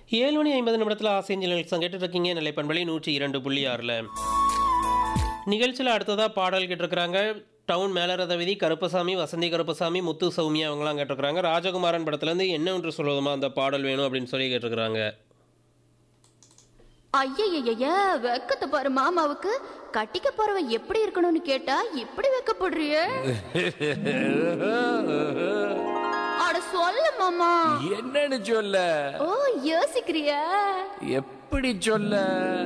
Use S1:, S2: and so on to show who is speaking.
S1: ஏழு மணி ஐம்பது நிமிடத்தில் ஆசைஞ்சல் கேட்டுட்டு இருக்கீங்க நிலைப்பண்பலை நூற்றி இரண்டு புள்ளி ஆறில் நிகழ்ச்சியில் அடுத்ததாக பாடல் கேட்டிருக்கிறாங்க டவுன் மேலரத விதி கருப்பசாமி வசந்தி கருப்பசாமி முத்து சௌமியா அவங்களாம் கேட்டிருக்கிறாங்க ராஜகுமாரன் படத்துலேருந்து என்ன ஒன்று சொல்லுவதுமா அந்த பாடல் வேணும் அப்படின்னு சொல்லி கேட்டிருக்கிறாங்க
S2: ஐயய்யய்ய வெக்கத்தை பாரு மாமாவுக்கு கட்டிக்க போறவன் எப்படி இருக்கணும்னு கேட்டா இப்படி வெக்கப்படுறியே அட சொல்ல மாமா
S3: என்னன்னு சொல்ல
S2: ஓ யோசிக்கிறியா
S3: எப்படி சொல்ல